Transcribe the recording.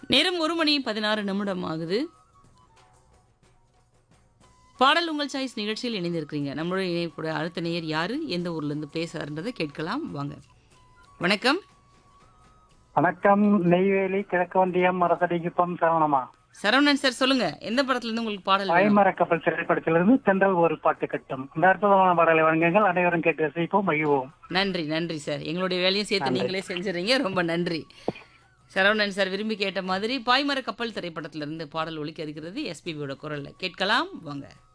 நேரம் ஒரு மணி பதினாறு நிமிடம் ஆகுது பாடல் உங்கள் சாய்ஸ் நிகழ்ச்சியில் இணைந்திருக்கிறீங்க நம்மளோட இணையக்கூடிய அடுத்த நேயர் யாரு எந்த ஊர்ல இருந்து பேசுறாருன்றதை கேட்கலாம் வாங்க வணக்கம் வணக்கம் நெய்வேலி கிழக்கொண்டியம் மரசடிக்குப்பம் சரவணமா சரவணன் சார் சொல்லுங்க எந்த படத்துல இருந்து உங்களுக்கு பாடல் வேணும்? பாய்மர கப்பல் திரைப்படத்திலிருந்து தென்றல் ஒரு பாட்டு கட்டும் இந்த அற்புதமான பாடலை வழங்குங்கள் அனைவரும் கேட்டு ரசிப்போம் மகிழ்வோம் நன்றி நன்றி சார் எங்களுடைய வேலையும் சேர்த்து நீங்களே செஞ்சுறீங்க ரொம்ப நன்றி சரவணன் சார் விரும்பி கேட்ட மாதிரி பாய்மர கப்பல் திரைப்படத்திலிருந்து பாடல் ஒலிக்க இருக்கிறது எஸ்பிபியோட குரல்ல கேட்கலாம் வாங்க